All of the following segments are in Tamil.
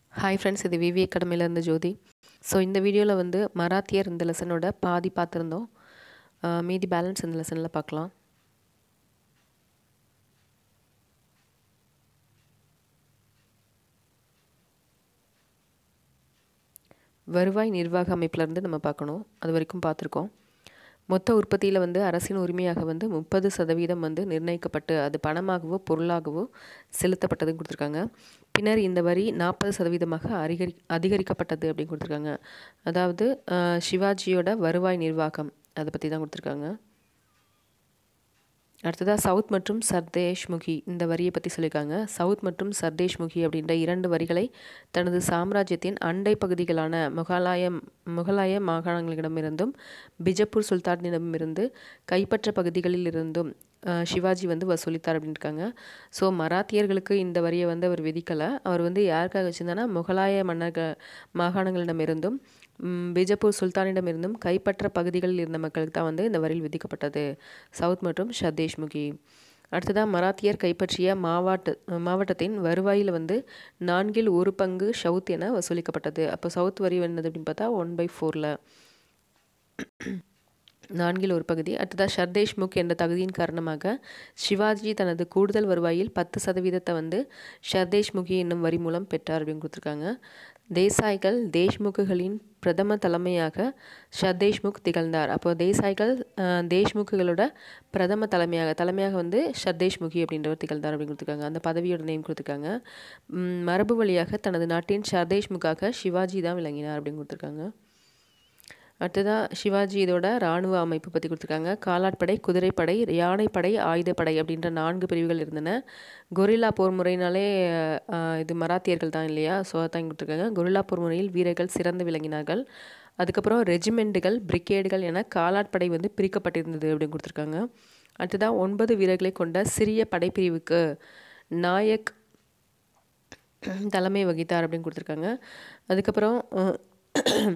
ஹாய் ஃப்ரெண்ட்ஸ் இது விவி அகாடமியிலேருந்து ஜோதி ஸோ இந்த வீடியோவில் வந்து மராத்தியர் இந்த லெசனோட பாதி பார்த்துருந்தோம் ஆஹ் மீதி பேலன்ஸ் இந்த லெசனில் பார்க்கலாம் வருவாய் நிர்வாக அமைப்பிலேருந்து நம்ம பார்க்கணும் அது வரைக்கும் பார்த்துருக்கோம் மொத்த உற்பத்தியில் வந்து அரசின் உரிமையாக வந்து முப்பது சதவீதம் வந்து நிர்ணயிக்கப்பட்டு அது பணமாகவோ பொருளாகவோ செலுத்தப்பட்டதுன்னு கொடுத்துருக்காங்க பின்னர் இந்த வரி நாற்பது சதவீதமாக அதிகரி அதிகரிக்கப்பட்டது அப்படின்னு கொடுத்துருக்காங்க அதாவது ஆஹ், சிவாஜியோட வருவாய் நிர்வாகம் அதை பற்றி தான் கொடுத்துருக்காங்க அடுத்ததாக சவுத் மற்றும் சர்தேஷ்முகி இந்த வரியை பற்றி சொல்லியிருக்காங்க சவுத் மற்றும் சர்தேஷ்முகி அப்படின்ற இரண்டு வரிகளை தனது சாம்ராஜ்யத்தின் அண்டை பகுதிகளான முகலாய முகலாய மாகாணங்களிடமிருந்தும் பிஜப்பூர் சுல்தானிடமிருந்து கைப்பற்ற பகுதிகளில் இருந்தும் அஹ், சிவாஜி வந்து வசூலித்தார் அப்படின்னு இருக்காங்க ஸோ மராத்தியர்களுக்கு இந்த வரியை வந்து அவர் விதிக்கலை அவர் வந்து யாருக்காக வச்சிருந்தானா முகலாய மன்னர்கள் மாகாணங்களிடமிருந்தும் ம், பிஜப்பூர் சுல்தானிடமிருந்தும் கைப்பற்ற பகுதிகளில் இருந்த மக்களுக்கு தான் வந்து இந்த வரியில் விதிக்கப்பட்டது சவுத் மற்றும் ஷத்தேஷ்முகி அடுத்ததாக மராத்தியர் கைப்பற்றிய மாவட்ட மாவட்டத்தின் வருவாயில் வந்து நான்கில் ஒரு பங்கு சவுத் என வசூலிக்கப்பட்டது அப்போ சவுத் வரி என்னது அப்படின்னு பார்த்தா ஒன் பை ஃபோரில் நான்கில் ஒரு பகுதி அடுத்ததாக ஷர்தேஷ்முக் என்ற தகுதியின் காரணமாக சிவாஜி தனது கூடுதல் வருவாயில் பத்து சதவீதத்தை வந்து ஷர்தேஷ்முகி என்னும் வரி மூலம் பெற்றார் அப்படின்னு கொடுத்துருக்காங்க தேசாய்கள் தேஷ்முக்குகளின் பிரதம தலைமையாக ஷர்தேஷ்முக் திகழ்ந்தார் அப்போ தேசாய்கள் அஹ், தேஷ்முக்குகளோட பிரதம தலைமையாக தலைமையாக வந்து ஷர்தேஷ்முகி அப்படின்றவர் திகழ்ந்தார் அப்படின்னு கொடுத்துருக்காங்க அந்த பதவியோட நேம் கொடுத்துருக்காங்க ம், மரபு வழியாக தனது நாட்டின் ஷர்தேஷ்முக்காக சிவாஜி தான் விளங்கினார் அப்படின்னு கொடுத்துருக்காங்க அடுத்ததாக சிவாஜி இதோட இராணுவ அமைப்பு பற்றி கொடுத்துருக்காங்க காலாட்படை குதிரைப்படை யானைப்படை ஆயுதப்படை அப்படின்ற நான்கு பிரிவுகள் இருந்தன கொரில்லா போர் முறையினாலே ஆஹ், இது மராத்தியர்கள் தான் இல்லையா ஸோ அதான் இங்க கொடுத்துருக்காங்க கொரில்லா போர் முறையில் வீரர்கள் சிறந்து விளங்கினார்கள் அதுக்கப்புறம் ரெஜிமெண்ட்டுகள் பிரிகேடுகள் என காலாட்படை வந்து பிரிக்கப்பட்டிருந்தது அப்படின்னு கொடுத்துருக்காங்க அடுத்ததாக ஒன்பது வீரர்களை கொண்ட சிறிய படைப்பிரிவுக்கு நாயக் தலைமை வகித்தார் அப்படின்னு கொடுத்துருக்காங்க அதுக்கப்புறம் அஹ்,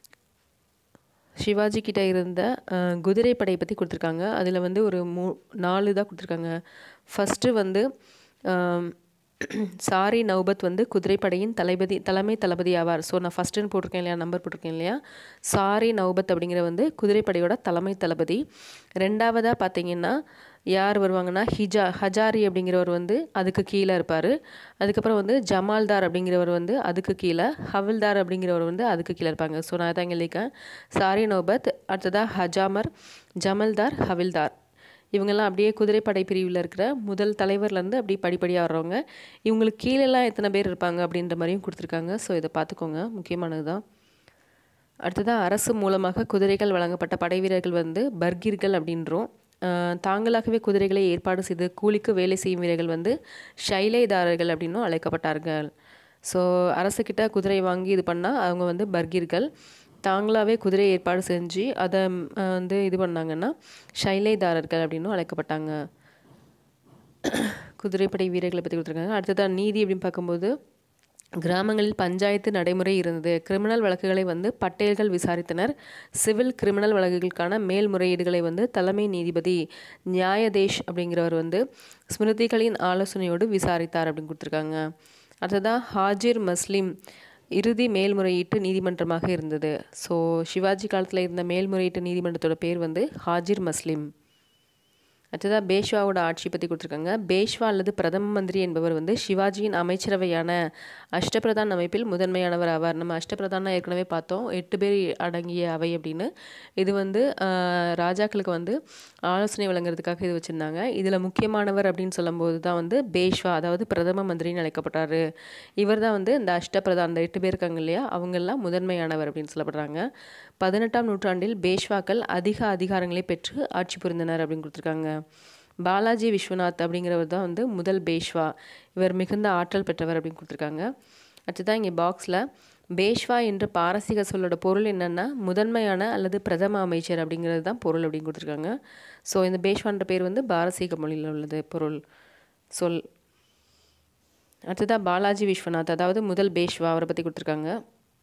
சிவாஜி கிட்ட இருந்த அஹ், குதிரைப்படை பற்றி கொடுத்துருக்காங்க அதில் வந்து ஒரு மூ நாலு தான் கொடுத்துருக்காங்க ஃபஸ்ட்டு வந்து ஆம், சாரி நௌபத் வந்து குதிரைப்படையின் தளபதி தலைமை தளபதி ஆவார் ஸோ நான் ஃபஸ்ட்டுன்னு போட்டிருக்கேன் இல்லையா நம்பர் போட்டிருக்கேன் இல்லையா சாரி நௌபத் அப்படிங்கிற வந்து குதிரைப்படையோட தலைமை தளபதி ரெண்டாவதாக பார்த்தீங்கன்னா யார் வருவாங்கன்னா ஹிஜா ஹஜாரி அப்படிங்கிறவர் வந்து அதுக்கு கீழே இருப்பார் அதுக்கப்புறம் வந்து ஜமால்தார் அப்படிங்கிறவர் வந்து அதுக்கு கீழே ஹவில்தார் அப்படிங்கிறவர் வந்து அதுக்கு கீழே இருப்பாங்க ஸோ நான் தான் இங்கே எழுதியிருக்கேன் சாரி நௌபத் அடுத்ததாக ஹஜாமர் ஜமல்தார் ஹவில்தார் இவங்கெல்லாம் அப்படியே குதிரைப்படை பிரிவில் இருக்கிற முதல் தலைவர்லேருந்து அப்படியே படிப்படியாக வர்றவங்க இவங்களுக்கு கீழெல்லாம் எத்தனை பேர் இருப்பாங்க அப்படின்ற மாதிரியும் கொடுத்துருக்காங்க ஸோ இதை பார்த்துக்கோங்க முக்கியமானது தான் அடுத்ததாக அரசு மூலமாக குதிரைகள் வழங்கப்பட்ட படை வீரர்கள் வந்து பர்கீர்கள் அப்படின்றோம் ஆஹ் தாங்களாகவே குதிரைகளை ஏற்பாடு செய்து கூலிக்கு வேலை செய்யும் வீரர்கள் வந்து ஷைலைதாரர்கள் அப்படின்னும் அழைக்கப்பட்டார்கள் ஸோ அரசுக்கிட்ட குதிரை வாங்கி இது பண்ணால் அவங்க வந்து பர்கீர்கள் தாங்களாகவே குதிரை ஏற்பாடு செஞ்சு அதை ம், ஆஹ் வந்து இது பண்ணாங்கன்னா ஷைலைதாரர்கள் அப்படின்னும் அழைக்கப்பட்டாங்க குதிரைப்படை வீரர்களை பற்றி கொடுத்துருக்காங்க அடுத்ததாக நீதி அப்படின்னு பார்க்கும்போது கிராமங்களில் பஞ்சாயத்து நடைமுறை இருந்தது கிரிமினல் வழக்குகளை வந்து பட்டேல்கள் விசாரித்தனர் சிவில் கிரிமினல் வழக்குகளுக்கான மேல்முறையீடுகளை வந்து தலைமை நீதிபதி நியாயதேஷ் அப்படிங்கிறவர் வந்து ஸ்மிருதிகளின் ஆலோசனையோடு விசாரித்தார் அப்படின்னு கொடுத்துருக்காங்க அடுத்ததாக ஹாஜிர் மஸ்லிம் இறுதி மேல்முறையீட்டு நீதிமன்றமாக இருந்தது ஸோ சிவாஜி காலத்தில் இருந்த மேல்முறையீட்டு நீதிமன்றத்தோட பேர் வந்து ஹாஜிர் மஸ்லிம் அடுத்ததாக பேஷ்வாவோட ஆட்சி பற்றி கொடுத்துருக்காங்க பேஷ்வா அல்லது பிரதம மந்திரி என்பவர் வந்து சிவாஜியின் அமைச்சரவையான அஷ்டபிரதான் அமைப்பில் முதன்மையானவர் ஆவார் நம்ம அஷ்டபிரதான ஏற்கனவே பார்த்தோம் எட்டு பேர் அடங்கிய அவை அப்படின்னு இது வந்து ஆஹ், ராஜாக்களுக்கு வந்து ஆலோசனை வழங்குறதுக்காக இது வச்சுருந்தாங்க இதில் முக்கியமானவர் அப்படின்னு சொல்லும்போது தான் வந்து பேஷ்வா அதாவது பிரதம மந்திரின்னு அழைக்கப்பட்டாரு இவர் தான் வந்து இந்த அஷ்டபிரதான் அந்த எட்டு பேர் இருக்காங்க இல்லையா அவங்கெல்லாம் முதன்மையானவர் அப்படின்னு சொல்லப்படுறாங்க பதினெட்டாம் நூற்றாண்டில் பேஷ்வாக்கள் அதிக அதிகாரங்களை பெற்று ஆட்சி புரிந்தனர் அப்படின்னு கொடுத்துருக்காங்க பாலாஜி விஸ்வநாத் அப்படிங்கிறவர் தான் வந்து முதல் பேஷ்வா இவர் மிகுந்த ஆற்றல் பெற்றவர் அப்படின்னு கொடுத்துருக்காங்க அடுத்ததான் இங்கே பாக்ஸில் பேஷ்வா என்ற பாரசீக சொல்லோட பொருள் என்னன்னா முதன்மையான அல்லது பிரதம அமைச்சர் அப்படிங்கிறது தான் பொருள் அப்படின்னு கொடுத்துருக்காங்க ஸோ இந்த பேஷ்வான்ற பேர் வந்து பாரசீக மொழியில் உள்ளது பொருள் சொல் அடுத்ததாக பாலாஜி விஸ்வநாத் அதாவது முதல் பேஷ்வா அவரை பற்றி கொடுத்துருக்காங்க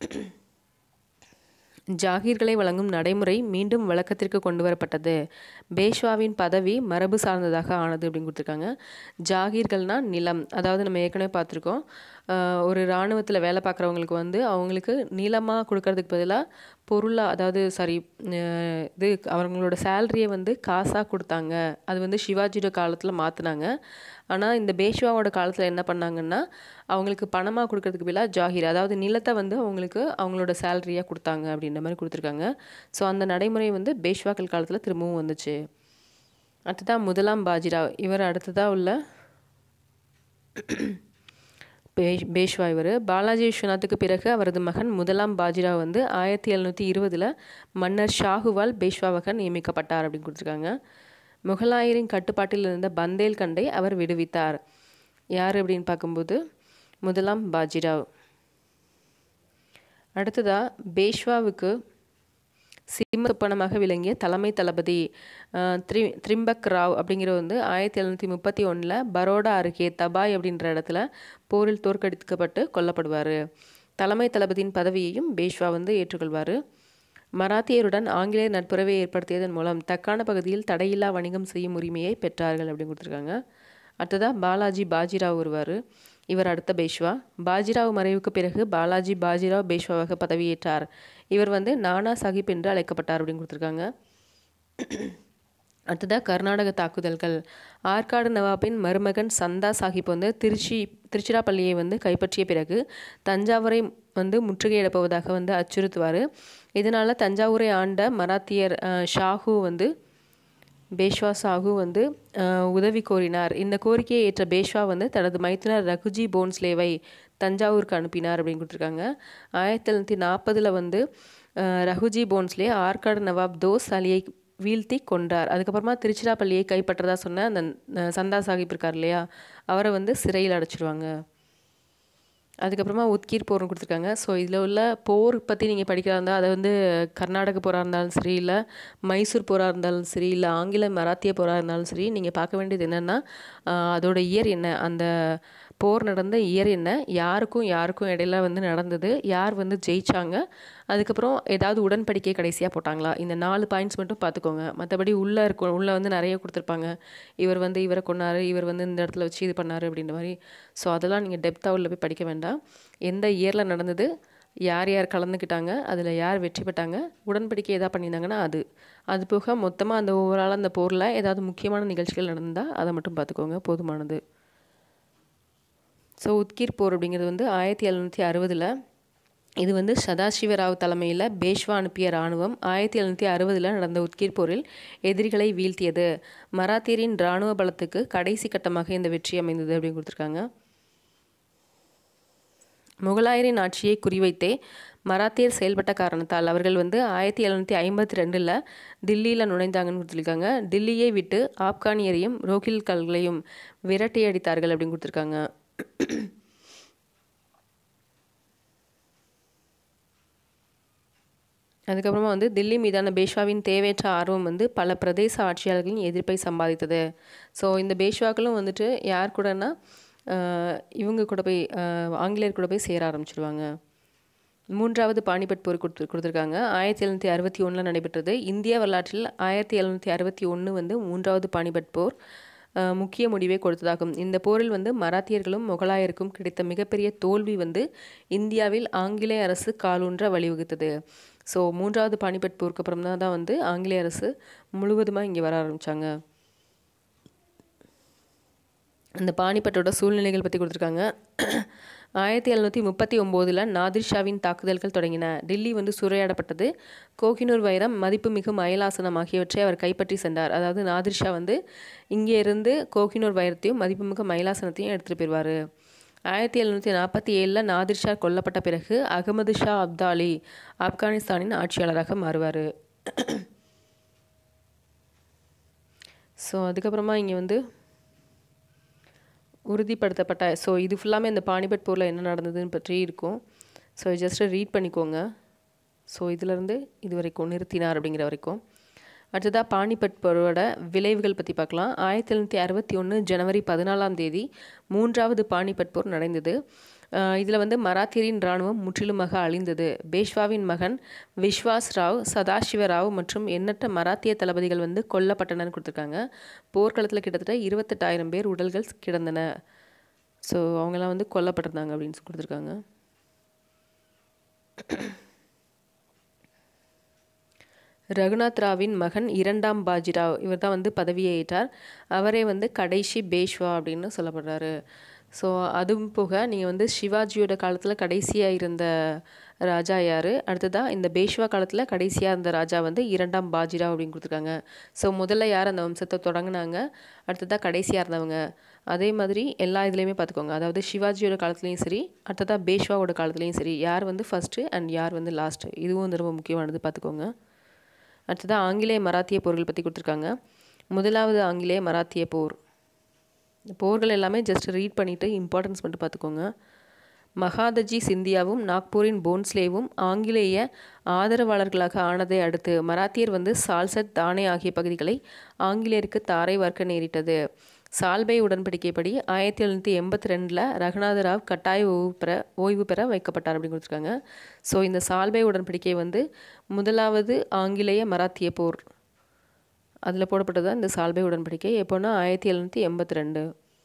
ஜாகீர்களை வழங்கும் நடைமுறை மீண்டும் வழக்கத்திற்கு கொண்டு வரப்பட்டது பேஷ்வாவின் பதவி மரபு சார்ந்ததாக ஆனது அப்படின்னு கொடுத்துருக்காங்க ஜாகீர்கள்னா நிலம் அதாவது நம்ம ஏற்கனவே பார்த்துருக்கோம் ஆஹ், ஒரு இராணுவத்தில் வேலை பார்க்குறவங்களுக்கு வந்து அவங்களுக்கு நீளமாக கொடுக்கறதுக்கு பதிலாக பொருளாக அதாவது சாரி இது அவங்களோட சேலரியை வந்து காசாக கொடுத்தாங்க அது வந்து சிவாஜியோட காலத்தில் மாற்றினாங்க ஆனால் இந்த பேஷ்வாவோட காலத்தில் என்ன பண்ணாங்கன்னா அவங்களுக்கு பணமாக கொடுக்கறதுக்கு பதிலாக ஜாகிர் அதாவது நிலத்தை வந்து அவங்களுக்கு அவங்களோட சேலரியாக கொடுத்தாங்க அப்படின்ற மாதிரி கொடுத்துருக்காங்க ஸோ அந்த நடைமுறை வந்து பேஷ்வாக்கள் காலத்தில் திரும்பவும் வந்துச்சு அடுத்ததான் முதலாம் பாஜிராவ் இவர் அடுத்ததாக உள்ள பேஷ் பேஷ்வா இவர் பாலாஜி விஸ்வநாத்துக்கு பிறகு அவரது மகன் முதலாம் பாஜிராவ் வந்து ஆயிரத்தி எழுநூற்றி இருபதில் மன்னர் ஷாகுவால் பேஷ்வாவாக நியமிக்கப்பட்டார் அப்படின்னு கொடுத்துருக்காங்க முகலாயரின் கட்டுப்பாட்டில் இருந்த பந்தேல்கண்டை அவர் விடுவித்தார் யார் அப்படின்னு பார்க்கும்போது முதலாம் பாஜிராவ் அடுத்ததா பேஷ்வாவுக்கு சிம்மப்பணமாக விளங்கிய தலைமை தளபதி அஹ், த்ரி த்ரிம்பக் ராவ் அப்படிங்கிறவர் வந்து ஆயிரத்தி எழுநூற்றி முப்பத்தி ஒன்றில் பரோடா அருகே தபாய் அப்படின்ற இடத்துல போரில் தோற்கடிக்கப்பட்டு கொல்லப்படுவார் தலைமை தளபதியின் பதவியையும் பேஷ்வா வந்து ஏற்றுக்கொள்வார் மராத்தியருடன் ஆங்கிலேயர் நட்புறவை ஏற்படுத்தியதன் மூலம் தக்கான பகுதியில் தடையில்லா வணிகம் செய்யும் உரிமையை பெற்றார்கள் அப்படின்னு கொடுத்துருக்காங்க அடுத்ததா பாலாஜி பாஜிராவ் வருவார் இவர் அடுத்த பேஷ்வா பாஜிராவ் மறைவுக்கு பிறகு பாலாஜி பாஜிராவ் பேஷ்வாவாக பதவியேற்றார் இவர் வந்து நானா சாஹிப் என்று அழைக்கப்பட்டார் அப்படின்னு கொடுத்துருக்காங்க அடுத்ததாக கர்நாடக தாக்குதல்கள் ஆற்காடு நவாபின் மருமகன் சந்தா சாஹிப் வந்து திருச்சி திருச்சிராப்பள்ளியை வந்து கைப்பற்றிய பிறகு தஞ்சாவூரை வந்து முற்றுகையிடப்போவதாக வந்து அச்சுறுத்துவார் இதனால் தஞ்சாவூரை ஆண்ட மராத்தியர் அஹ், ஷாஹு வந்து பேஷ்வா சாஹு வந்து அஹ், உதவி கோரினார் இந்த கோரிக்கையை ஏற்ற பேஷ்வா வந்து தனது மைத்துனர் ரகுஜி போன்ஸ்லேவை தஞ்சாவூருக்கு அனுப்பினார் அப்படின்னு கொடுத்துருக்காங்க ஆயிரத்தி எழுநூற்றி நாற்பதில் வந்து அஹ், ரகுஜி போன்ஸ்லே ஆற்காடு நவாப் தோஸ் அலியை வீழ்த்தி கொன்றார் அதுக்கப்புறமா திருச்சிராப்பள்ளியை கைப்பற்றதா சொன்ன அந்த அஹ், சந்தா சாஹிப் இருக்கார் இல்லையா அவரை வந்து சிறையில் அடைச்சிருவாங்க அதுக்கப்புறமா உத்கீர் போர்னு கொடுத்துருக்காங்க ஸோ இதில் உள்ள போர் பற்றி நீங்கள் படிக்கிறதா இருந்தால் அதை வந்து கர்நாடக போராக இருந்தாலும் சரி இல்லை மைசூர் போராக இருந்தாலும் சரி இல்லை ஆங்கில மராத்திய போராக இருந்தாலும் சரி நீங்கள் பார்க்க வேண்டியது என்னென்னா அதோட இயர் என்ன அந்த போர் நடந்த இயர் என்ன யாருக்கும் யாருக்கும் இடையில வந்து நடந்தது யார் வந்து ஜெயிச்சாங்க அதுக்கப்புறம் ஏதாவது உடன்படிக்கை கடைசியாக போட்டாங்களா இந்த நாலு பாயிண்ட்ஸ் மட்டும் பார்த்துக்கோங்க மற்றபடி உள்ளே இருக்கும் உள்ளே வந்து நிறைய கொடுத்துருப்பாங்க இவர் வந்து இவரை கொன்னார் இவர் வந்து இந்த இடத்துல வச்சு இது பண்ணார் அப்படின்ற மாதிரி ஸோ அதெல்லாம் நீங்கள் டெப்த்தாக உள்ள போய் படிக்க வேண்டாம் எந்த இயரில் நடந்தது யார் யார் கலந்துக்கிட்டாங்க அதில் யார் வெற்றி பெற்றாங்க உடன்படிக்கை எதாவது பண்ணியிருந்தாங்கன்னா அது அது போக மொத்தமாக அந்த ஓவரால் அந்த போரில் ஏதாவது முக்கியமான நிகழ்ச்சிகள் நடந்தால் அதை மட்டும் பார்த்துக்கோங்க போதுமானது ஸோ உத்கீர் போர் அப்படிங்கிறது வந்து ஆயிரத்தி எழுநூற்றி அறுபதில் இது வந்து சதாசிவராவ் தலைமையில் பேஷ்வா அனுப்பிய இராணுவம் ஆயிரத்தி எழுநூற்றி அறுபதில் நடந்த உத்கீர் போரில் எதிரிகளை வீழ்த்தியது மராத்தியரின் இராணுவ பலத்துக்கு கடைசி கட்டமாக இந்த வெற்றி அமைந்தது அப்படின்னு கொடுத்துருக்காங்க முகலாயரின் ஆட்சியை குறிவைத்தே மராத்தியர் செயல்பட்ட காரணத்தால் அவர்கள் வந்து ஆயிரத்தி எழுநூற்றி ஐம்பத்தி ரெண்டில் தில்லியில் நுழைந்தாங்கன்னு கொடுத்துருக்காங்க தில்லியை விட்டு ஆப்கானியரையும் ரோஹில்கள்களையும் விரட்டி அடித்தார்கள் அப்படின்னு கொடுத்துருக்காங்க அதுக்கப்புறமா வந்து தில்லி மீதான பேஷ்வாவின் தேவையற்ற ஆர்வம் வந்து பல பிரதேச ஆட்சியாளர்களின் எதிர்ப்பை சம்பாதித்தது ஸோ இந்த பேஷ்வாக்களும் வந்துட்டு யார் கூடனா ஆஹ், இவங்க கூட போய் ஆஹ், ஆங்கிலேயர் கூட போய் சேர ஆரம்பிச்சிருவாங்க மூன்றாவது பானிபட் போர் கொடுத்து கொடுத்துருக்காங்க ஆயிரத்தி எழுநூற்றி அறுபத்தி ஒன்றில் நடைபெற்றது இந்திய வரலாற்றில் ஆயிரத்தி எழுநூற்றி அறுபத்தி ஒன்று வந்து மூன்றாவது பானிபட் போர் ஆஹ், முக்கிய முடிவை கொடுத்ததாகும் இந்த போரில் வந்து மராத்தியர்களும் முகலாயருக்கும் கிடைத்த மிகப்பெரிய தோல்வி வந்து இந்தியாவில் ஆங்கிலேய அரசு காலூன்ற வழிவகுத்தது ஸோ மூன்றாவது பானிபட் போருக்கு அப்புறம் தான் தான் வந்து ஆங்கிலேய அரசு முழுவதுமாக இங்கே வர ஆரம்பித்தாங்க அந்த பானிபட்டோட சூழ்நிலைகள் பற்றி கொடுத்துருக்காங்க ஆயிரத்தி எழுநூற்றி முப்பத்தி ஒம்போதில் நாதிர் ஷாவின் தாக்குதல்கள் தொடங்கின டில்லி வந்து சூறையாடப்பட்டது கோகினூர் வைரம் மதிப்புமிகு மயிலாசனம் ஆகியவற்றை அவர் கைப்பற்றி சென்றார் அதாவது நாதிர் ஷா வந்து இங்கே இருந்து கோகினூர் வைரத்தையும் மதிப்புமிகு மயிலாசனத்தையும் எடுத்துகிட்டு போயிடுவார் ஆயிரத்தி எழுநூற்றி நாற்பத்தி ஏழில் நாதிர் ஷா கொல்லப்பட்ட பிறகு அகமது ஷா அப்தாலி ஆப்கானிஸ்தானின் ஆட்சியாளராக மாறுவார் ஸோ அதுக்கப்புறமா இங்கே வந்து உறுதிப்படுத்தப்பட்ட ஸோ இது ஃபுல்லாமே இந்த பானிபட் போரில் என்ன நடந்ததுன்னு பற்றி இருக்கும் ஸோ ஜஸ்ட்டு ரீட் பண்ணிக்கோங்க ஸோ இதிலேருந்து இது வரைக்கும் நிறுத்தினார் அப்படிங்கிற வரைக்கும் அடுத்ததாக பானிபட் போரோட விளைவுகள் பற்றி பார்க்கலாம் ஆயிரத்தி எழுநூற்றி அறுபத்தி ஒன்று ஜனவரி பதினாலாம் தேதி மூன்றாவது பானிபட் போர் நடந்தது இதில் வந்து மராத்தியரின் இராணுவம் முற்றிலுமாக அழிந்தது பேஷ்வாவின் மகன் விஸ்வாஸ் ராவ் சதாசிவ ராவ் மற்றும் எண்ணற்ற மராத்திய தளபதிகள் வந்து கொல்லப்பட்டனர்னு கொடுத்துருக்காங்க போர்க்களத்தில் கிட்டத்தட்ட இருபத்தெட்டாயிரம் பேர் உடல்கள் கிடந்தன ஸோ அவங்கெல்லாம் வந்து கொல்லப்பட்டிருந்தாங்க அப்படின்னு சொல்லி கொடுத்துருக்காங்க ரகுநாத் ராவின் மகன் இரண்டாம் பாஜிராவ் இவர் தான் வந்து பதவியை ஏற்றார் அவரே வந்து கடைசி பேஷ்வா அப்படின்னு சொல்லப்படுறாரு ஸோ அதுவும் போக நீங்கள் வந்து சிவாஜியோட காலத்தில் கடைசியாக இருந்த ராஜா யார் அடுத்ததாக இந்த பேஷ்வா காலத்தில் கடைசியாக இருந்த ராஜா வந்து இரண்டாம் பாஜிராவ் அப்படின்னு கொடுத்துருக்காங்க ஸோ முதல்ல யார் அந்த வம்சத்தை தொடங்கினாங்க அடுத்ததாக கடைசியாக இருந்தவங்க அதே மாதிரி எல்லா இதுலேயுமே பார்த்துக்கோங்க அதாவது சிவாஜியோட காலத்துலேயும் சரி அடுத்ததாக பேஷ்வாவோட காலத்துலேயும் சரி யார் வந்து ஃபஸ்ட்டு அண்ட் யார் வந்து லாஸ்ட்டு இதுவும் வந்து ரொம்ப முக்கியமானது பார்த்துக்கோங்க அடுத்ததாக ஆங்கிலேய மராத்திய போர்கள் பற்றி கொடுத்துருக்காங்க முதலாவது ஆங்கிலேய மராத்திய போர் இந்த போர்கள் எல்லாமே ஜஸ்ட் ரீட் பண்ணிவிட்டு இம்பார்ட்டன்ஸ் மட்டும் பார்த்துக்கோங்க மகாதஜி சிந்தியாவும் நாக்பூரின் போன்ஸ்லேவும் ஆங்கிலேய ஆதரவாளர்களாக ஆனதை அடுத்து மராத்தியர் வந்து சால்சட் தானே ஆகிய பகுதிகளை ஆங்கிலேயருக்கு தாரை வார்க்க நேரிட்டது சால்பை உடன்படிக்கைப்படி ஆயிரத்தி எழுநூற்றி எண்பத்தி ரெண்டில் ரகுநாத ராவ் கட்டாய ஓய்வு பெற ஓய்வு பெற வைக்கப்பட்டார் அப்படின்னு கொடுத்துருக்காங்க ஸோ இந்த சால்பை உடன்படிக்கை வந்து முதலாவது ஆங்கிலேய மராத்திய போர் அதில் போடப்பட்டது தான் இந்த சால்பை உடன்படிக்கை எப்போன்னா ஆயிரத்தி எழுநூற்றி எண்பத்தி ரெண்டு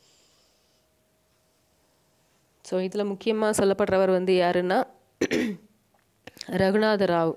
ஸோ இதில் முக்கியமாக சொல்லப்படுறவர் வந்து யாருன்னா ரகுநாத ராவ்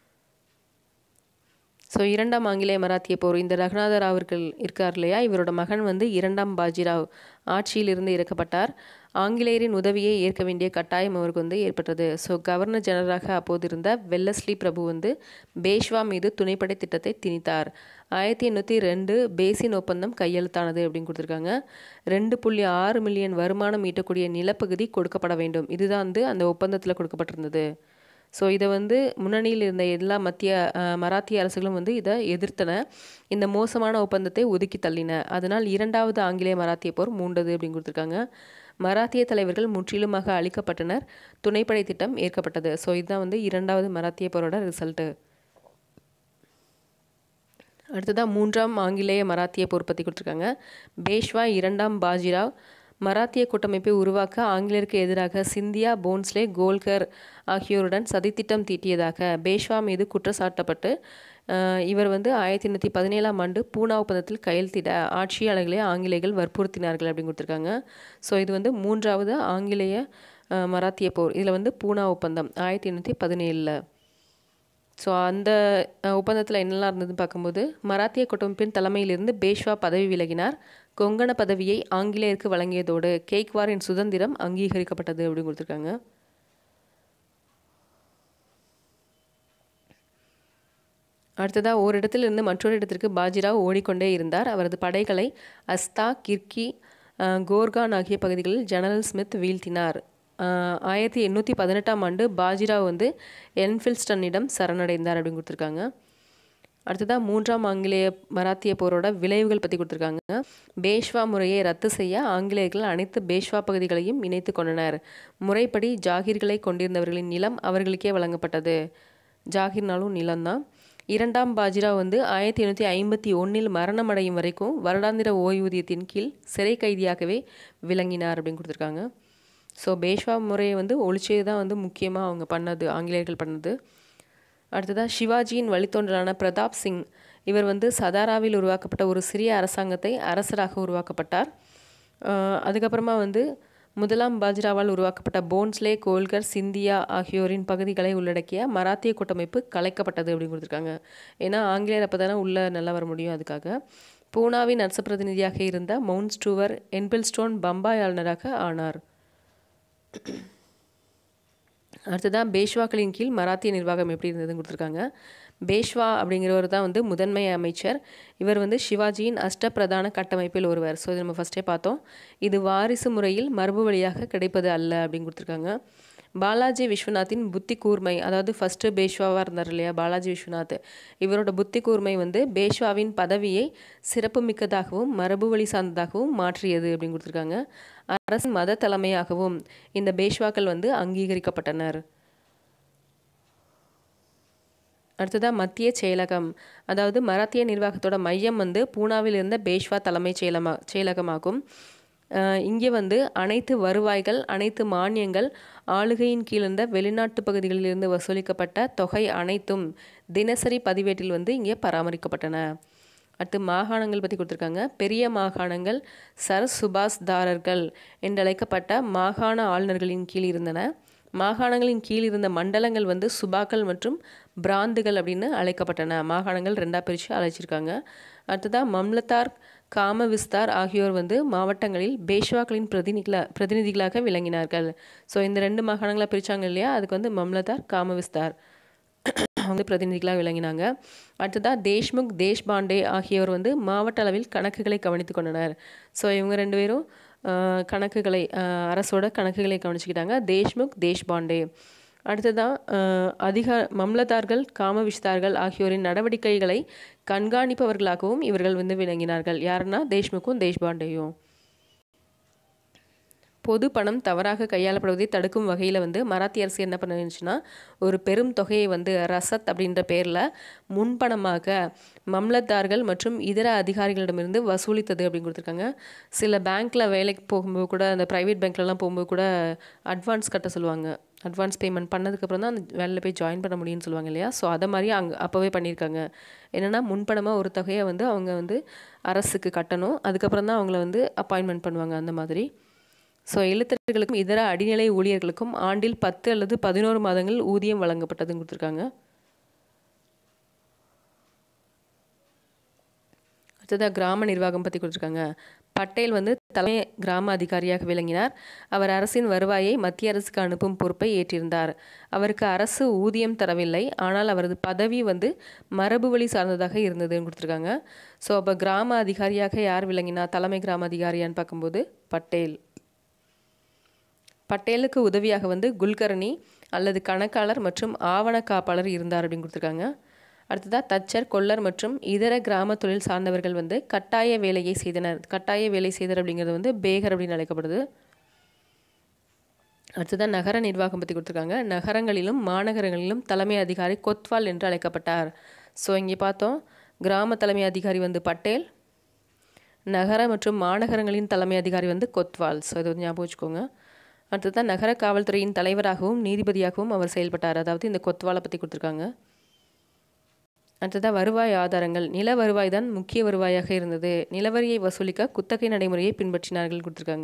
ஸோ இரண்டாம் ஆங்கிலேய மராத்திய போர் இந்த ரகுநாத ராவர்கள் இருக்கார் இல்லையா இவரோட மகன் வந்து இரண்டாம் பாஜிராவ் ஆட்சியிலிருந்து இறக்கப்பட்டார் ஆங்கிலேயரின் உதவியை ஏற்க வேண்டிய கட்டாயம் அவருக்கு வந்து ஏற்பட்டது ஸோ கவர்னர் ஜெனரலாக அப்போது இருந்த வெல்லஸ்லி பிரபு வந்து பேஷ்வா மீது துணைப்படை திட்டத்தை திணித்தார் ஆயிரத்தி எண்ணூற்றி ரெண்டு பேசின் ஒப்பந்தம் கையெழுத்தானது அப்படின்னு கொடுத்துருக்காங்க ரெண்டு புள்ளி ஆறு மில்லியன் வருமானம் ஈட்டக்கூடிய நிலப்பகுதி கொடுக்கப்பட வேண்டும் இதுதான் வந்து அந்த ஒப்பந்தத்தில் கொடுக்கப்பட்டிருந்தது ஸோ இதை வந்து முன்னணியில் இருந்த எல்லா மத்திய மராத்திய அரசுகளும் வந்து இதை எதிர்த்தன இந்த மோசமான ஒப்பந்தத்தை ஒதுக்கி தள்ளின அதனால் இரண்டாவது ஆங்கிலேய மராத்திய போர் மூண்டது அப்படின்னு கொடுத்துருக்காங்க மராத்திய தலைவர்கள் முற்றிலுமாக அழிக்கப்பட்டனர் துணைப்படை திட்டம் ஏற்கப்பட்டது ஸோ இதுதான் வந்து இரண்டாவது மராத்திய போரோட ரிசல்ட்டு அடுத்ததாக மூன்றாம் ஆங்கிலேய மராத்திய போர் பற்றி கொடுத்துருக்காங்க பேஷ்வா இரண்டாம் பாஜிராவ் மராத்திய கூட்டமைப்பை உருவாக்க ஆங்கிலேயருக்கு எதிராக சிந்தியா போன்ஸ்லே கோல்கர் ஆகியோருடன் சதித்திட்டம் தீட்டியதாக பேஷ்வா மீது குற்றச்சாட்டப்பட்டு இவர் வந்து ஆயிரத்தி எண்ணூற்றி பதினேழாம் ஆண்டு பூனா ஒப்பந்தத்தில் கையெழுத்திட ஆட்சியாளர்களை ஆங்கிலேயர்கள் வற்புறுத்தினார்கள் அப்படின்னு கொடுத்துருக்காங்க ஸோ இது வந்து மூன்றாவது ஆங்கிலேய மராத்திய போர் இதில் வந்து பூனா ஒப்பந்தம் ஆயிரத்தி எண்ணூற்றி பதினேழில் ஸோ அந்த ஒப்பந்தத்தில் என்னெல்லாம் இருந்ததுன்னு பார்க்கும்போது மராத்திய குடும்பின் தலைமையிலிருந்து பேஷ்வா பதவி விலகினார் கொங்கண பதவியை ஆங்கிலேயருக்கு வழங்கியதோடு கேக்வாரின் சுதந்திரம் அங்கீகரிக்கப்பட்டது அப்படின்னு கொடுத்துருக்காங்க அடுத்ததாக ஓரிடத்திலிருந்து மற்றொரு இடத்திற்கு பாஜிராவ் ஓடிக்கொண்டே இருந்தார் அவரது படைகளை அஸ்தா கிர்கி கோர்கான் ஆகிய பகுதிகளில் ஜெனரல் ஸ்மித் வீழ்த்தினார் ஆயிரத்தி எண்ணூற்றி பதினெட்டாம் ஆண்டு பாஜிராவ் வந்து என்ஃபில்ஸ்டனிடம் சரணடைந்தார் அப்படின்னு கொடுத்துருக்காங்க அடுத்ததாக மூன்றாம் ஆங்கிலேய மராத்திய போரோட விளைவுகள் பற்றி கொடுத்துருக்காங்க பேஷ்வா முறையை ரத்து செய்ய ஆங்கிலேயர்கள் அனைத்து பேஷ்வா பகுதிகளையும் இணைத்து கொண்டனர் முறைப்படி ஜாகீர்களை கொண்டிருந்தவர்களின் நிலம் அவர்களுக்கே வழங்கப்பட்டது ஜாகீர்னாலும் நிலம்தான் இரண்டாம் பாஜிராவ் வந்து ஆயிரத்தி எண்ணூற்றி ஐம்பத்தி ஒன்றில் மரணமடையும் வரைக்கும் வருடாந்திர ஓய்வூதியத்தின் கீழ் சிறை கைதியாகவே விளங்கினார் அப்படின்னு கொடுத்துருக்காங்க ஸோ பேஷ்வா முறையை வந்து ஒழிச்சது தான் வந்து முக்கியமாக அவங்க பண்ணது ஆங்கிலேயர்கள் பண்ணது அடுத்ததாக சிவாஜியின் வழித்தோன்றலான பிரதாப் சிங் இவர் வந்து சதாராவில் உருவாக்கப்பட்ட ஒரு சிறிய அரசாங்கத்தை அரசராக உருவாக்கப்பட்டார் அதுக்கப்புறமா வந்து முதலாம் பாஜ்ராவால் உருவாக்கப்பட்ட போன்ஸ்லே கோல்கர் சிந்தியா ஆகியோரின் பகுதிகளை உள்ளடக்கிய மராத்திய கூட்டமைப்பு கலைக்கப்பட்டது அப்படின்னு கொடுத்துருக்காங்க ஏன்னா ஆங்கிலேயர் அப்போ தானே உள்ளே நல்லா வர முடியும் அதுக்காக பூனாவின் அரசு பிரதிநிதியாக இருந்த மவுண்ட் ஸ்டூவர் என்பில்ஸ்டோன் பம்பாய் ஆளுநராக ஆனார் அடுத்ததாக பேஷ்வாக்களின் கீழ் மராத்திய நிர்வாகம் எப்படி இருந்ததுன்னு கொடுத்துருக்காங்க பேஷ்வா அப்படிங்கிறவர் தான் வந்து முதன்மை அமைச்சர் இவர் வந்து சிவாஜியின் அஷ்டப்பிரதான கட்டமைப்பில் ஒருவர் ஸோ இது நம்ம ஃபஸ்ட்டே பார்த்தோம் இது வாரிசு முறையில் மரபு வழியாக கிடைப்பது அல்ல அப்படின்னு கொடுத்துருக்காங்க பாலாஜி விஸ்வநாத்தின் புத்தி கூர்மை அதாவது ஃபஸ்ட்டு பேஷ்வாவாக இருந்தார் இல்லையா பாலாஜி விஸ்வநாத் இவரோட புத்தி கூர்மை வந்து பேஷ்வாவின் பதவியை சிறப்புமிக்கதாகவும் மரபு வழி சார்ந்ததாகவும் மாற்றியது அப்படின்னு கொடுத்துருக்காங்க அரசின் மத தலைமையாகவும் இந்த பேஷ்வாக்கள் வந்து அங்கீகரிக்கப்பட்டனர் அடுத்ததாக மத்திய செயலகம் அதாவது மராத்திய நிர்வாகத்தோட மையம் வந்து பூனாவில் இருந்த பேஷ்வா தலைமைச் செயலமா செயலகமாகும் இங்கே வந்து அனைத்து வருவாய்கள் அனைத்து மானியங்கள் ஆளுகையின் கீழ் இருந்த வெளிநாட்டு பகுதிகளிலிருந்து வசூலிக்கப்பட்ட தொகை அனைத்தும் தினசரி பதிவேட்டில் வந்து இங்கே பராமரிக்கப்பட்டன அடுத்து மாகாணங்கள் பற்றி கொடுத்துருக்காங்க பெரிய மாகாணங்கள் சர் சுபாஸ்தாரர்கள் என்றழைக்கப்பட்ட மாகாண ஆளுநர்களின் கீழ் இருந்தன மாகாணங்களின் கீழ் இருந்த மண்டலங்கள் வந்து சுபாக்கள் மற்றும் பிராந்துகள் அப்படின்னு அழைக்கப்பட்டன மாகாணங்கள் ரெண்டாக பிரித்து அழைச்சிருக்காங்க அடுத்ததாக மம்லத்தார் காமவிஸ்தார் ஆகியோர் வந்து மாவட்டங்களில் பேஷ்வாக்களின் பிரதிநிதிகள பிரதிநிதிகளாக விளங்கினார்கள் ஸோ இந்த ரெண்டு மாகாணங்களை பிரித்தாங்க இல்லையா அதுக்கு வந்து மம்லத்தார் காமவிஸ்தார் வந்து பிரதிநிதிகளாக விளங்கினாங்க அடுத்ததாக தேஷ்முக் தேஷ்பாண்டே ஆகியோர் வந்து மாவட்ட அளவில் கணக்குகளை கவனித்து கொண்டனர் ஸோ இவங்க ரெண்டு பேரும் கணக்குகளை அரசோட கணக்குகளை கவனிச்சுக்கிட்டாங்க தேஷ்முக் தேஷ்பாண்டே அடுத்ததாக அதிக மம்லதார்கள் காமவிஷ்தார்கள் ஆகியோரின் நடவடிக்கைகளை கண்காணிப்பவர்களாகவும் இவர்கள் வந்து விளங்கினார்கள் யாருன்னா தேஷ்முக்கும் தேஷ்பாண்டேயும் பொது பணம் தவறாக கையாளப்படுவதை தடுக்கும் வகையில் வந்து மராத்திய அரசு என்ன பண்ணுச்சுன்னா ஒரு பெரும் தொகையை வந்து ரசத் அப்படின்ற பேரில் முன்பணமாக மம்லத்தார்கள் மற்றும் இதர அதிகாரிகளிடமிருந்து வசூலித்தது அப்படின்னு கொடுத்துருக்காங்க சில பேங்க்கில் வேலைக்கு போகும்போது கூட அந்த ப்ரைவேட் பேங்க்லலாம் போகும்போது கூட அட்வான்ஸ் கட்ட சொல்லுவாங்க அட்வான்ஸ் பேமெண்ட் பண்ணதுக்கப்புறம் தான் அந்த வேலையில் போய் ஜாயின் பண்ண முடியும்னு சொல்லுவாங்க இல்லையா ஸோ அதை மாதிரி அங்கே அப்போவே பண்ணியிருக்காங்க என்னென்னா முன்பணமாக ஒரு தொகையை வந்து அவங்க வந்து அரசுக்கு கட்டணும் அதுக்கப்புறம் தான் அவங்கள வந்து அப்பாயின்மெண்ட் பண்ணுவாங்க அந்த மாதிரி ஸோ எழுத்தர்களுக்கும் இதர அடிநிலை ஊழியர்களுக்கும் ஆண்டில் பத்து அல்லது பதினோரு மாதங்கள் ஊதியம் வழங்கப்பட்டதுன்னு கொடுத்துருக்காங்க அடுத்ததாக கிராம நிர்வாகம் பற்றி கொடுத்துருக்காங்க பட்டேல் வந்து தலைமை கிராம அதிகாரியாக விளங்கினார் அவர் அரசின் வருவாயை மத்திய அரசுக்கு அனுப்பும் பொறுப்பை ஏற்றிருந்தார் அவருக்கு அரசு ஊதியம் தரவில்லை ஆனால் அவரது பதவி வந்து மரபு வழி சார்ந்ததாக இருந்ததுன்னு கொடுத்துருக்காங்க ஸோ அப்போ கிராம அதிகாரியாக யார் விளங்கினா தலைமை கிராம அதிகாரியான்னு பார்க்கும்போது பட்டேல் பட்டேலுக்கு உதவியாக வந்து குல்கர்னி அல்லது கணக்காளர் மற்றும் ஆவண காப்பாளர் இருந்தார் அப்படின்னு கொடுத்துருக்காங்க அடுத்ததாக தச்சர் கொல்லர் மற்றும் இதர கிராம தொழில் சார்ந்தவர்கள் வந்து கட்டாய வேலையை செய்தனர் கட்டாய வேலை செய்தர் அப்படிங்கிறது வந்து பேகர் அப்படின்னு அழைக்கப்படுது அடுத்ததாக நகர நிர்வாகம் பற்றி கொடுத்துருக்காங்க நகரங்களிலும் மாநகரங்களிலும் தலைமை அதிகாரி கொத்வால் என்று அழைக்கப்பட்டார் ஸோ இங்கே பார்த்தோம் கிராம தலைமை அதிகாரி வந்து பட்டேல் நகர மற்றும் மாநகரங்களின் தலைமை அதிகாரி வந்து கொத்வால் ஸோ இதை வந்து ஞாபகம் வச்சுக்கோங்க அடுத்ததான் நகர காவல்துறையின் தலைவராகவும் நீதிபதியாகவும் அவர் செயல்பட்டார் அதாவது இந்த கொத்வாலை பற்றி கொடுத்துருக்காங்க அடுத்ததாக வருவாய் ஆதாரங்கள் நில வருவாய் தான் முக்கிய வருவாயாக இருந்தது நிலவரியை வசூலிக்க குத்தகை நடைமுறையை பின்பற்றினார்கள் கொடுத்துருக்காங்க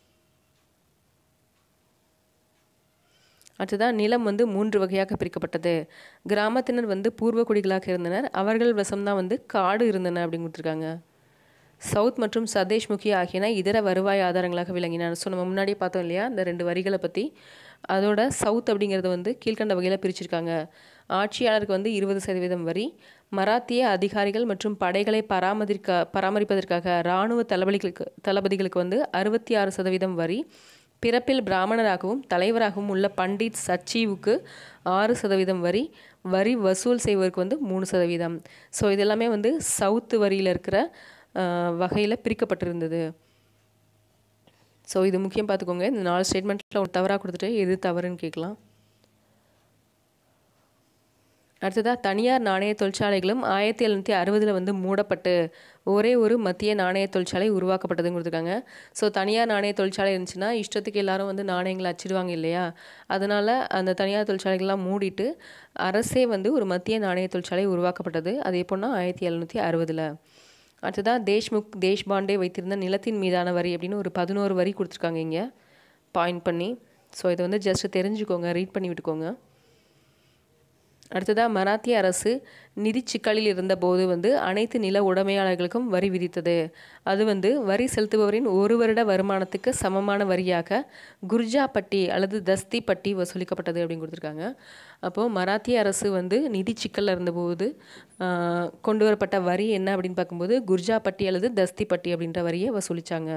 அடுத்ததாக நிலம் வந்து மூன்று வகையாக பிரிக்கப்பட்டது கிராமத்தினர் வந்து பூர்வ குடிகளாக இருந்தனர் அவர்கள் வசம்தான் வந்து காடு இருந்தன அப்படின்னு கொடுத்துருக்காங்க சவுத் மற்றும் சதேஷ்முகி ஆகியன இதர வருவாய் ஆதாரங்களாக விளங்கின ஸோ நம்ம முன்னாடியே பார்த்தோம் இல்லையா இந்த ரெண்டு வரிகளை பற்றி அதோட சவுத் அப்படிங்கிறத வந்து கீழ்கண்ட வகையில் பிரிச்சிருக்காங்க ஆட்சியாளருக்கு வந்து இருபது சதவீதம் வரி மராத்திய அதிகாரிகள் மற்றும் படைகளை பராமரிக்க பராமரிப்பதற்காக இராணுவ தளபதிகளுக்கு தளபதிகளுக்கு வந்து அறுபத்தி ஆறு சதவீதம் வரி பிறப்பில் பிராமணராகவும் தலைவராகவும் உள்ள பண்டிட் சச்சீவுக்கு ஆறு சதவீதம் வரி வரி வசூல் செய்வதற்கு வந்து மூணு சதவீதம் ஸோ இதெல்லாமே வந்து சவுத்து வரியில் இருக்கிற வகையில் பிரிக்கப்பட்டிருந்தது ஸோ இது முக்கியம் பார்த்துக்கோங்க இந்த நாலு ஸ்டேட்மெண்ட்டில் ஒரு தவறாக கொடுத்துட்டு எது தவறுன்னு கேட்கலாம் அடுத்ததாக தனியார் நாணய தொழிற்சாலைகளும் ஆயிரத்தி எழுநூற்றி அறுபதில் வந்து மூடப்பட்டு ஒரே ஒரு மத்திய நாணய தொழிற்சாலை உருவாக்கப்பட்டதுன்னு கொடுத்துருக்காங்க ஸோ தனியார் நாணய தொழிற்சாலை இருந்துச்சுன்னா இஷ்டத்துக்கு எல்லாரும் வந்து நாணயங்களை அச்சிடுவாங்க இல்லையா அதனால் அந்த தனியார் தொழிற்சாலைகள்லாம் மூடிட்டு அரசே வந்து ஒரு மத்திய நாணய தொழிற்சாலை உருவாக்கப்பட்டது அது எப்போன்னா ஆயிரத்தி எழுநூற்றி அறுபதில் அடுத்ததாக தேஷ்முக் தேஷ்பாண்டே வைத்திருந்த நிலத்தின் மீதான வரி அப்படின்னு ஒரு பதினோரு வரி கொடுத்துருக்காங்க இங்கே பாயிண்ட் பண்ணி ஸோ இதை வந்து ஜஸ்ட் தெரிஞ்சுக்கோங்க ரீட் பண்ணி விட்டுக்கோங்க அடுத்ததாக மராத்திய அரசு நிதி சிக்கலில் இருந்தபோது வந்து அனைத்து நில உடைமையாளர்களுக்கும் வரி விதித்தது அது வந்து வரி செலுத்துபவரின் ஒரு வருட வருமானத்துக்கு சமமான வரியாக குர்ஜா பட்டி அல்லது தஸ்தி பட்டி வசூலிக்கப்பட்டது அப்படின்னு கொடுத்துருக்காங்க அப்போது மராத்திய அரசு வந்து நிதி சிக்கலில் இருந்தபோது கொண்டு வரப்பட்ட வரி என்ன அப்படின்னு பார்க்கும்போது குர்ஜா பட்டி அல்லது தஸ்தி பட்டி அப்படின்ற வரியை வசூலித்தாங்க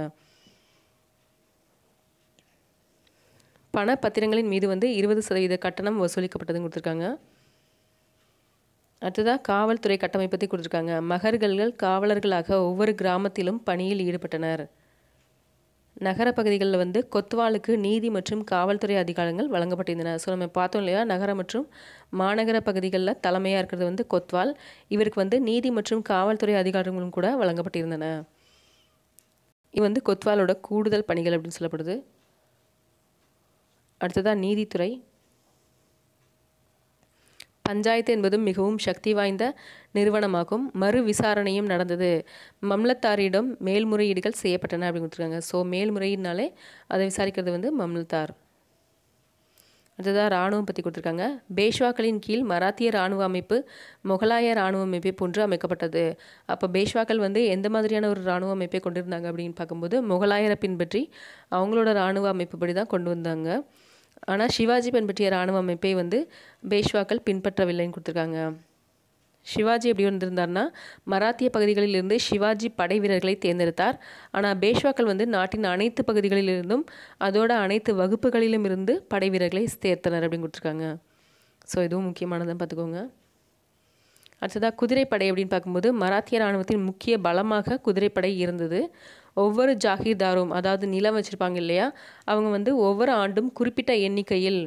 பண பத்திரங்களின் மீது வந்து இருபது சதவீத கட்டணம் வசூலிக்கப்பட்டதுன்னு கொடுத்துருக்காங்க அடுத்ததாக காவல்துறை கட்டமைப்பு பற்றி கொடுத்துருக்காங்க மகர்கள்கள் காவலர்களாக ஒவ்வொரு கிராமத்திலும் பணியில் ஈடுபட்டனர் நகர பகுதிகளில் வந்து கொத்வாலுக்கு நீதி மற்றும் காவல்துறை அதிகாரங்கள் வழங்கப்பட்டிருந்தன ஸோ நம்ம பார்த்தோம் இல்லையா நகர மற்றும் மாநகர பகுதிகளில் தலைமையாக இருக்கிறது வந்து கொத்வால் இவருக்கு வந்து நீதி மற்றும் காவல்துறை அதிகாரங்களும் கூட வழங்கப்பட்டிருந்தன இது வந்து கொத்வாலோட கூடுதல் பணிகள் அப்படின்னு சொல்லப்படுது அடுத்ததாக நீதித்துறை பஞ்சாயத்து என்பது மிகவும் சக்தி வாய்ந்த நிறுவனமாகும் மறு விசாரணையும் நடந்தது மம்லத்தாரிடம் மேல்முறையீடுகள் செய்யப்பட்டன அப்படின்னு கொடுத்துருக்காங்க ஸோ மேல்முறையீடுனாலே அதை விசாரிக்கிறது வந்து மம்லத்தார் அடுத்ததாக இராணுவம் பற்றி கொடுத்துருக்காங்க பேஷ்வாக்களின் கீழ் மராத்திய இராணுவ அமைப்பு முகலாய இராணுவ அமைப்பை போன்று அமைக்கப்பட்டது அப்போ பேஷ்வாக்கள் வந்து எந்த மாதிரியான ஒரு இராணுவ அமைப்பை கொண்டிருந்தாங்க அப்படின்னு பார்க்கும்போது முகலாயரை பின்பற்றி அவங்களோட இராணுவ அமைப்புப்படி தான் கொண்டு வந்தாங்க ஆனால் சிவாஜி பின்பற்றிய இராணுவ அமைப்பை வந்து பேஷ்வாக்கள் பின்பற்றவில்லைன்னு கொடுத்துருக்காங்க சிவாஜி எப்படி வந்திருந்தார்னா மராத்திய பகுதிகளிலிருந்து சிவாஜி படை வீரர்களை தேர்ந்தெடுத்தார் ஆனால் பேஷ்வாக்கள் வந்து நாட்டின் அனைத்து பகுதிகளிலிருந்தும் அதோட அனைத்து வகுப்புகளிலும் இருந்து படை வீரர்களை தேர்த்தனர் அப்படின்னு கொடுத்துருக்காங்க ஸோ இதுவும் முக்கியமானதான் பார்த்துக்கோங்க அடுத்ததாக குதிரைப்படை அப்படின்னு பார்க்கும்போது மராத்திய இராணுவத்தின் முக்கிய பலமாக குதிரைப்படை இருந்தது ஒவ்வொரு ஜாகீர்தாரும் அதாவது நிலம் வச்சுருப்பாங்க இல்லையா அவங்க வந்து ஒவ்வொரு ஆண்டும் குறிப்பிட்ட எண்ணிக்கையில்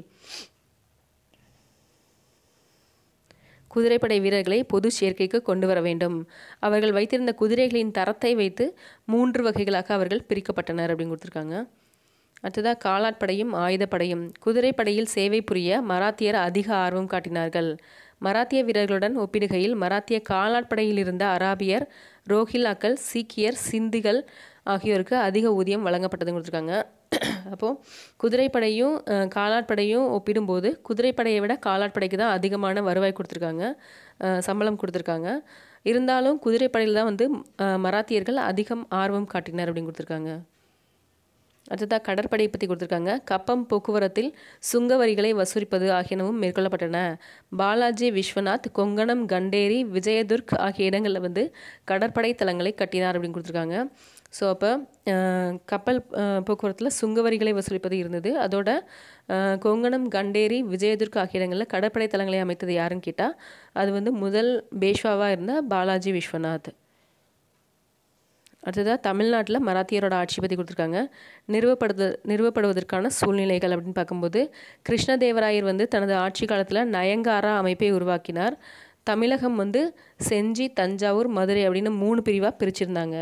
குதிரைப்படை வீரர்களை பொது சேர்க்கைக்கு கொண்டு வர வேண்டும் அவர்கள் வைத்திருந்த குதிரைகளின் தரத்தை வைத்து மூன்று வகைகளாக அவர்கள் பிரிக்கப்பட்டனர் அப்படின்னு கொடுத்துருக்காங்க அடுத்ததாக காலாட்படையும் ஆயுதப்படையும் குதிரைப்படையில் சேவை புரிய மராத்தியர் அதிக ஆர்வம் காட்டினார்கள் மராத்திய வீரர்களுடன் ஒப்பிடுகையில் மராத்திய காலாட்படையில் இருந்த அராபியர் ரோஹில்லாக்கள் சீக்கியர் சிந்திகள் ஆகியோருக்கு அதிக ஊதியம் வழங்கப்பட்டதுன்னு கொடுத்துருக்காங்க அப்போது குதிரைப்படையும் காலாட்படையும் ஒப்பிடும்போது குதிரைப்படையை விட காலாட்படைக்கு தான் அதிகமான வருவாய் கொடுத்துருக்காங்க சம்பளம் கொடுத்துருக்காங்க இருந்தாலும் குதிரைப்படையில் தான் வந்து மராத்தியர்கள் அதிகம் ஆர்வம் காட்டினர் அப்படின்னு கொடுத்துருக்காங்க அடுத்ததாக கடற்படை பற்றி கொடுத்துருக்காங்க கப்பம் போக்குவரத்தில் சுங்க வரிகளை வசூலிப்பது ஆகியனவும் மேற்கொள்ளப்பட்டன பாலாஜி விஸ்வநாத் கொங்கணம் கண்டேரி விஜயதுர்க் ஆகிய இடங்களில் வந்து கடற்படை தளங்களை கட்டினார் அப்படின்னு கொடுத்துருக்காங்க ஸோ அப்போ கப்பல் போக்குவரத்தில் சுங்க வரிகளை வசூலிப்பது இருந்தது அதோட கொங்கணம் கண்டேரி விஜயதுர்க் ஆகிய இடங்களில் கடற்படை தளங்களை அமைத்தது யாருன்னு கேட்டால் அது வந்து முதல் பேஷ்வாவாக இருந்த பாலாஜி விஸ்வநாத் அடுத்ததாக தமிழ்நாட்டில் மராத்தியரோட ஆட்சி பற்றி கொடுத்துருக்காங்க நிறுவப்படுது நிறுவப்படுவதற்கான சூழ்நிலைகள் அப்படின்னு பார்க்கும்போது கிருஷ்ணதேவராயர் வந்து தனது ஆட்சி காலத்தில் நயங்காரா அமைப்பை உருவாக்கினார் தமிழகம் வந்து செஞ்சி தஞ்சாவூர் மதுரை அப்படின்னு மூணு பிரிவாக பிரிச்சிருந்தாங்க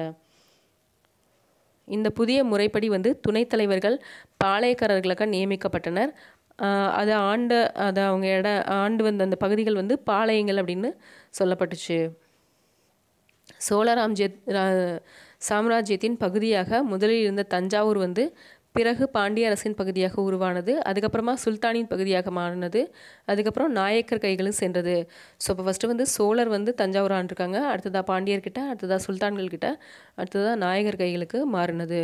இந்த புதிய முறைப்படி வந்து துணைத் தலைவர்கள் பாளையக்காரர்களாக நியமிக்கப்பட்டனர் அதை ஆண்ட அதை அவங்க இட ஆண்டு வந்த அந்த பகுதிகள் வந்து பாளையங்கள் அப்படின்னு சொல்லப்பட்டுச்சு சோழராம்ஜிய சாம்ராஜ்யத்தின் பகுதியாக முதலில் இருந்த தஞ்சாவூர் வந்து பிறகு பாண்டிய அரசின் பகுதியாக உருவானது அதுக்கப்புறமா சுல்தானின் பகுதியாக மாறினது அதுக்கப்புறம் நாயக்கர் கைகளும் சென்றது ஸோ இப்போ ஃபஸ்ட்டு வந்து சோழர் வந்து தஞ்சாவூர் ஆண்டிருக்காங்க அடுத்ததாக பாண்டியர்கிட்ட அடுத்ததாக சுல்தான்கள் கிட்ட அடுத்ததாக நாயகர் கைகளுக்கு மாறினது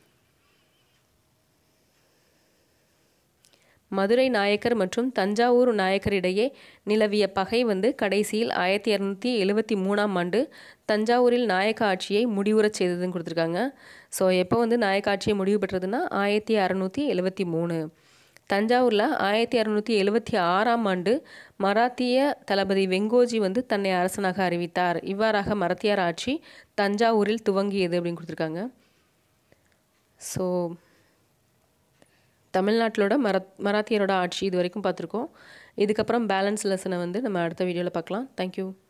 மதுரை நாயக்கர் மற்றும் தஞ்சாவூர் நாயக்கர் இடையே நிலவிய பகை வந்து கடைசியில் ஆயிரத்தி இரநூத்தி எழுவத்தி மூணாம் ஆண்டு தஞ்சாவூரில் நாயக்க ஆட்சியை முடிவுறச் செய்ததுன்னு கொடுத்துருக்காங்க ஸோ எப்போ வந்து நாயக்க ஆட்சியை முடிவு பெற்றதுன்னா ஆயிரத்தி அறநூற்றி எழுவத்தி மூணு தஞ்சாவூரில் ஆயிரத்தி அறநூற்றி எழுவத்தி ஆறாம் ஆண்டு மராத்திய தளபதி வெங்கோஜி வந்து தன்னை அரசனாக அறிவித்தார் இவ்வாறாக மராத்தியார் ஆட்சி தஞ்சாவூரில் துவங்கியது அப்படின்னு கொடுத்துருக்காங்க ஸோ தமிழ்நாட்டிலோட மரத் மராத்தியரோட ஆட்சி இது வரைக்கும் பார்த்துருக்கோம் இதுக்கப்புறம் பேலன்ஸ் லெசனை வந்து நம்ம அடுத்த வீடியோவில் பார்க்கலாம் தேங்க்யூ